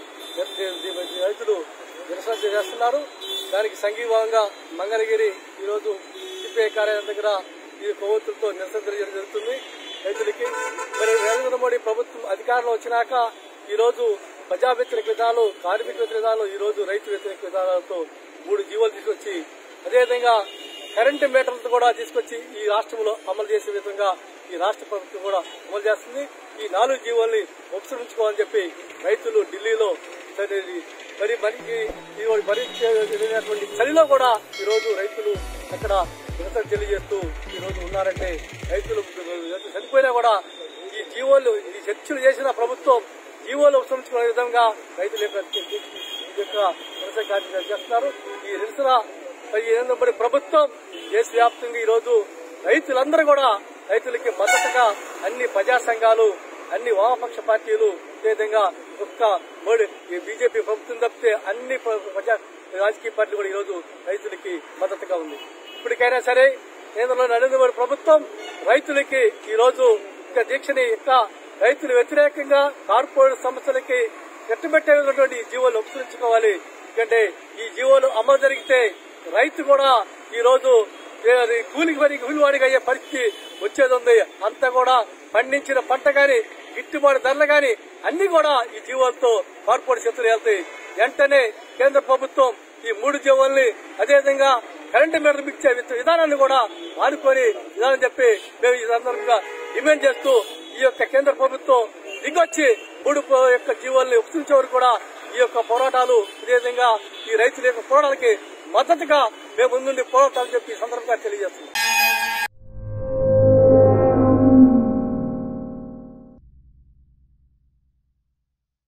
రైతులు నిరసన చేస్తున్నారు దానికి సంఘీభావంగా మంగళగిరి ఈరోజు సిపిఐ కార్యాలయం దగ్గర ఈ కొవ్వొత్తులతో నిరసన తెలియజేయడం జరుగుతుంది రైతులకి మరి నరేంద్ర మోడీ ప్రభుత్వం అధికారంలో వచ్చినాక ఈ రోజు ప్రజా వ్యతిరేక విధానాలు కార్మిక వ్యతిరేక విధానాలు ఈ రోజు రైతు వ్యతిరేక విధానాలతో మూడు జీవోలు తీసుకొచ్చి అదేవిధంగా కరెంటు మీటర్లతో కూడా తీసుకొచ్చి ఈ రాష్ట్రంలో అమలు చేసే విధంగా ఈ రాష్ట్ర ప్రభుత్వం కూడా అమలు చేస్తుంది ఈ నాలుగు జీవోల్ని ఉపసరించుకోవాలని చెప్పి రైతులు ఢిల్లీలో సరే, మరి మరి ఈ భరించేటువంటి చలిలో కూడా ఈ రోజు రైతులు అక్కడ నిరసన తెలియజేస్తూ ఈ రోజు ఉన్నారంటే రైతులు చనిపోయినా కూడా ఈ జీవోలు ఈ చర్చలు చేసిన ప్రభుత్వం జీవోలు ఉపసరించుకునే విధంగా రైతుల యొక్క ఈ యొక్క నిరసన కార్యక్రమాలు చేస్తున్నారు ఈ నిరసన మరి ఏందో మరి ప్రభుత్వం దేశవ్యాప్తంగా ఈ రోజు రైతులందరూ కూడా రైతులకి మద్దతుగా అన్ని ప్రజా సంఘాలు అన్ని వామపక్ష పార్టీలు అదేవిధంగా ఒక్క మోడీ ఈ బీజేపీ ప్రభుత్వం తప్పితే అన్ని ప్ర- ప్రజా రాజకీయ పార్టీలు కూడా ఈ రోజు రైతులకి మద్దతుగా ఉంది ఇప్పటికైనా సరే కేంద్రంలో నరేంద్ర మోడీ ప్రభుత్వం రైతులకి ఈ రోజు ఇక దీక్షని ఇంకా రైతులు వ్యతిరేకంగా కార్పొరేట్ సంస్థలకి కట్టుబెట్టేటువంటి ఈ జీవోలు ఉపసరించుకోవాలి ఎందుకంటే ఈ జీవోలు అమలు జరిగితే రైతు కూడా ఈ రోజు ఏ- అది కూలికి పని కూలివాడికి అయ్యే పరిస్థితి వచ్చేది ఉంది అంతా కూడా పండించిన పంట గాని గిట్టుబాటు ధరలు గాని అన్ని కూడా ఈ జీవోలతో కార్పొరేట్ చేతులు వెళ్తాయి వెంటనే కేంద్ర ప్రభుత్వం ఈ మూడు జీవోల్ని అదేవిధంగా కరెంటు మీటర్ ఇచ్చే విధ- విధానాన్ని కూడా ఆనుకొని విధానం చెప్పి మేము ఈ సందర్భంగా డిమాండ్ చేస్తూ ఈ యొక్క కేంద్ర ప్రభుత్వం దిగొచ్చి మూడు ప- యొక్క జీవోల్ని ఉపసించే వరకు కూడా ఈ యొక్క పోరాటాలు అదేవిధంగా ఈ రైతుల యొక్క పోరాటాలకి మద్దతుగా మేము ముందుండి పోరాటాలు చెప్పి ఈ సందర్భంగా తెలియజేస్తాం